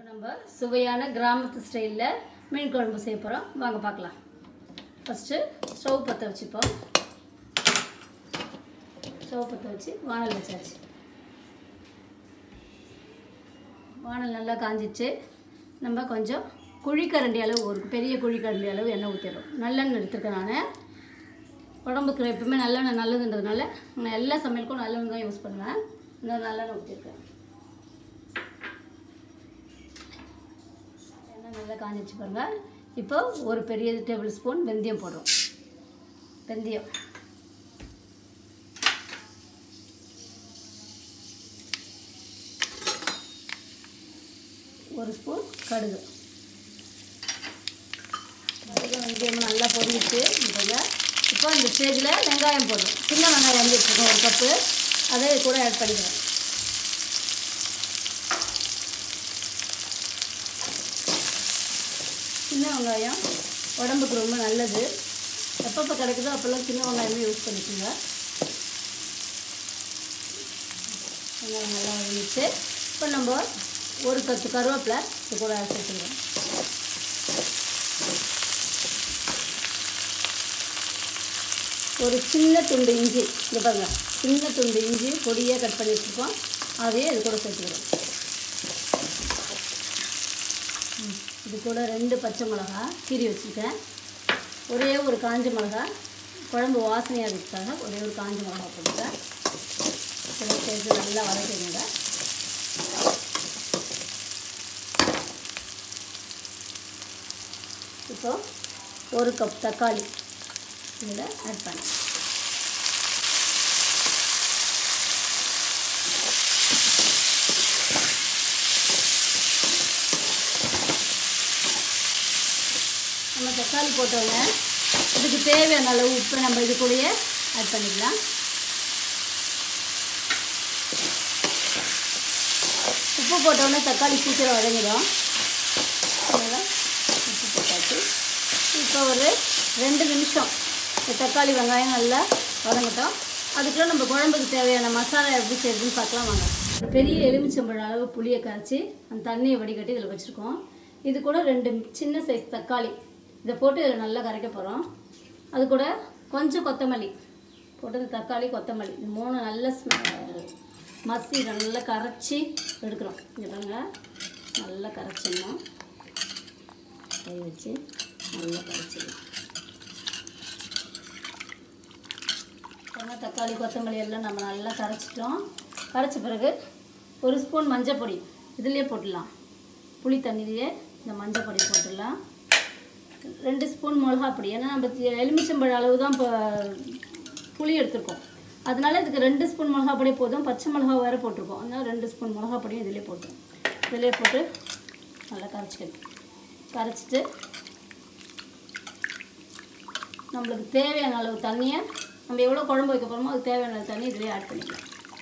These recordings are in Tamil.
நம்ம சுவையான கிராமத்து ஸ்டைலில் மீன் குழம்பு செய்ய போகிறோம் வாங்க பார்க்கலாம் ஃபஸ்ட்டு ஸ்டவ் பற்ற வச்சுப்போம் ஸ்டவ் பற்ற வச்சு வானல் வச்சாச்சு வானல் நல்லா காஞ்சிச்சு நம்ம கொஞ்சம் குழிக்கரண்டி அளவு ஒரு பெரிய குழிக்கரண்டி அளவு எண்ணெய் ஊற்றிடுறோம் நல்லெண்ணெய் எடுத்துருக்கேன் நான் உடம்புக்கு எப்பவுமே நல்லெண்ணெய் நல்லதுன்றதுனால நான் எல்லா சமையலுக்கும் நல்லெண்ணெய் தான் யூஸ் பண்ணுவேன் இந்த நல்லெண்ணெய் ஊற்றிருக்கேன் எண்ணெய் நல்லா காஞ்சிச்சு பாருங்க இப்போ ஒரு பெரிய டேபிள் ஸ்பூன் வெந்தயம் போடுறோம் வெந்தயம் ஒரு ஸ்பூன் கடுகு கடுகு வெந்தயம் நல்லா பொரிஞ்சிச்சு இப்போ இப்போ இந்த ஸ்டேஜில் வெங்காயம் போடுறோம் சின்ன வெங்காயம் வந்து வச்சுருக்கோம் ஒரு கப்பு அதை இது கூட ஆட் பண்ணிக்கிறோம் சின்ன வெங்காயம் உடம்புக்கு ரொம்ப நல்லது எப்பப்போ கிடைக்குதோ அப்போல்லாம் சின்ன வெங்காயமே யூஸ் பண்ணிக்கோங்க வெங்காயம் நல்லா வந்துச்சு இப்போ நம்ம ஒரு கத்து கருவேப்பிலை இது கூட சேர்த்துக்கிறோம் ஒரு சின்ன துண்டு இஞ்சி இது பாருங்க சின்ன துண்டு இஞ்சி பொடியாக கட் பண்ணி வச்சுருக்கோம் அதையே இது கூட சேர்த்துக்கிறோம் ம், இது கூட ரெண்டு பச்சை மிளகா கீறி வச்சுருக்கேன் ஒரே ஒரு காஞ்ச மிளகா குழம்பு வாசனையாக இருக்கிறதுக்காக ஒரே ஒரு காஞ்ச மிளகா போட்டுருக்கேன் இதெல்லாம் சேர்த்து நல்லா வதக்கிடுங்க இப்போ ஒரு கப் தக்காளி இதில் ஆட் பண்ண நம்ம தக்காளி போட்டோன்னே இதுக்கு தேவையான அளவு உப்பு நம்ம இது கூடயே ஆட் பண்ணிக்கலாம் உப்பு போட்டோன்னே தக்காளி சீக்கிரம் வதங்கிடும் அதனால் உப்பு போட்டாச்சு இப்போ ஒரு ரெண்டு நிமிஷம் இந்த தக்காளி வெங்காயம் நல்லா வதங்கட்டும் அதுக்குள்ள நம்ம குழம்புக்கு தேவையான மசாலா எப்படி செய்யுதுன்னு பார்க்கலாம் வாங்க ஒரு பெரிய எலுமிச்சம்பழம் அளவு புளியை கரைச்சி அந்த தண்ணியை வடிகட்டி இதில் வச்சுருக்கோம் இது கூட ரெண்டு சின்ன சைஸ் தக்காளி இதை போட்டு இதில் நல்லா கரைக்க போகிறோம் அது கூட கொஞ்சம் கொத்தமல்லி போட்டது தக்காளி கொத்தமல்லி இது மூணு நல்ல ஸ்மெ- மசி நல்லா கரைச்சி எடுக்கிறோம் இங்கே பாருங்க நல்லா கரைச்சிடணும் கை வச்சு நல்லா கரைச்சிடணும் வெங்காயம் தக்காளி கொத்தமல்லி எல்லாம் நம்ம நல்லா கரைச்சிட்டோம் கரைச்ச பிறகு ஒரு ஸ்பூன் மஞ்சள் பொடி இதுலேயே போட்டுடலாம் புளி தண்ணியிலேயே இந்த மஞ்சள் பொடி போட்டுடலாம் ரெண்டு ஸ்பூன் மிளகா பொடி ஏன்னா நம்ம தி- எலுமிச்சம்பழம் அளவு தான் இப்போ புளி எடுத்திருக்கோம் அதனால இதுக்கு ரெண்டு ஸ்பூன் மிளகா பொடி போதும் பச்சை மிளகா வேறு போட்டிருக்கோம் அதனால ரெண்டு ஸ்பூன் மிளகா பொடியும் இதிலே போட்டுரும் இதிலே போட்டு நல்லா கரைச்சிக்கணும் கரைச்சிட்டு நம்மளுக்கு தேவையான அளவு தண்ணியை நம்ம எவ்வளோ குழம்பு வைக்க போகிறோமோ அதுக்கு தேவையான அளவு தண்ணி இதிலே ஆட் பண்ணிக்கலாம்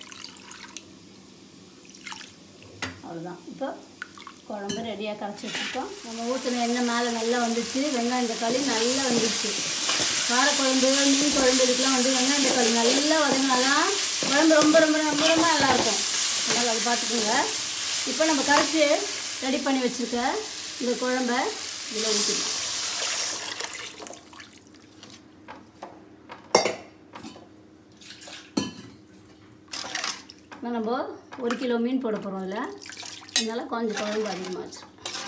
அவ்வளோதான் இப்போ குழம்பு ரெடியாக கரைச்சி வச்சுருக்கோம் நம்ம ஊற்றின எண்ணெய் மேலே நல்லா வந்துச்சு வெங்காயம் தக்காளி நல்லா வந்துச்சு காரக்குழம்பு மீன் குழம்பு இதுக்கெலாம் வந்து வெங்காயம் தக்காளி நல்லா வதங்கினாதான் குழம்பு ரொம்ப ரொம்ப ரொம்ப ரொம்ப நல்லாயிருக்கும் அதனால் அது பார்த்துக்கோங்க இப்போ நம்ம கரைச்சி ரெடி பண்ணி வச்சுருக்க இந்த குழம்ப இதில் ஊற்றிடலாம் இப்போ நம்ம ஒரு கிலோ மீன் போட போகிறோம் இதில் அதனால் கொஞ்சம் குழம்பு அதிகமாச்சு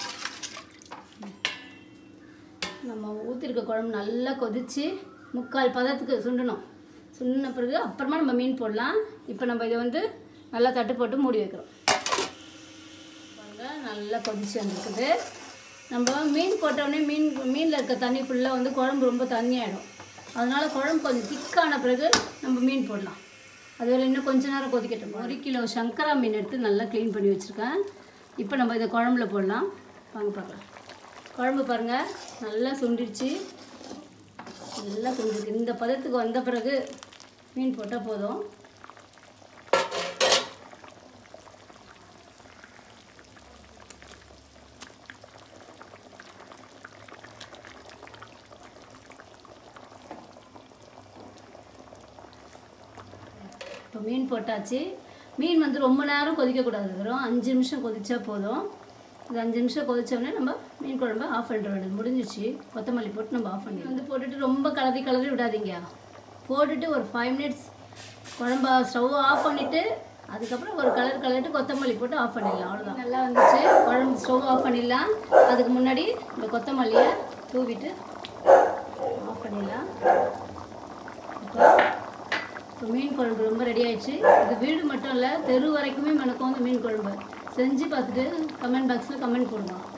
நம்ம ஊற்றிருக்க குழம்பு நல்லா கொதித்து முக்கால் பதத்துக்கு சுண்டணும் சுண்டின பிறகு அப்புறமா நம்ம மீன் போடலாம் இப்போ நம்ம இதை வந்து நல்லா தட்டு போட்டு மூடி வைக்கிறோம் பாருங்க நல்லா கொதிச்சு வந்துருக்குது நம்ம மீன் போட்டோடனே மீன் மீனில் இருக்க தண்ணி ஃபுல்லாக வந்து குழம்பு ரொம்ப தண்ணி ஆகிடும் அதனால் குழம்பு கொஞ்சம் திக்கான பிறகு நம்ம மீன் போடலாம் அதுவரை இன்னும் கொஞ்ச நேரம் கொதிக்கட்டும் ஒரு கிலோ சங்கரா மீன் எடுத்து நல்லா க்ளீன் பண்ணி வச்சுருக்கேன் இப்போ நம்ம இதை குழம்புல போடலாம் வாங்க பார்க்கலாம் குழம்பு பாருங்கள் நல்லா சுண்டிடுச்சு நல்லா சுண்டிருக்கு இந்த பதத்துக்கு வந்த பிறகு மீன் போட்டால் போதும் இப்போ மீன் போட்டாச்சு மீன் வந்து ரொம்ப நேரம் கொதிக்கக்கூடாது வெறும் அஞ்சு நிமிஷம் கொதிச்சா போதும் இது அஞ்சு நிமிஷம் கொதிச்சோடனே நம்ம மீன் குழம்பு ஆஃப் பண்ணிட வேண்டியது முடிஞ்சிச்சு கொத்தமல்லி போட்டு நம்ம ஆஃப் பண்ணி வந்து போட்டுட்டு ரொம்ப கலரி கலரி விடாதீங்க போட்டுட்டு ஒரு ஃபைவ் மினிட்ஸ் குழம்ப ஸ்டவ் ஆஃப் பண்ணிவிட்டு அதுக்கப்புறம் ஒரு கலர் கலரிட்டு கொத்தமல்லி போட்டு ஆஃப் பண்ணிடலாம் அவ்வளோதான் நல்லா வந்துச்சு குழம்பு ஸ்டவ் ஆஃப் பண்ணிடலாம் அதுக்கு முன்னாடி இந்த கொத்தமல்லியை தூவிட்டு ஆஃப் பண்ணிடலாம் இப்போ இப்போ மீன் குழம்பு ரொம்ப ரெடி ஆயிடுச்சு இது வீடு மட்டும் இல்லை தெரு வரைக்குமே மணக்கும் அந்த மீன் குழம்பு செஞ்சு பார்த்துட்டு கமெண்ட் பாக்ஸில் கமெண்ட் போடுங்க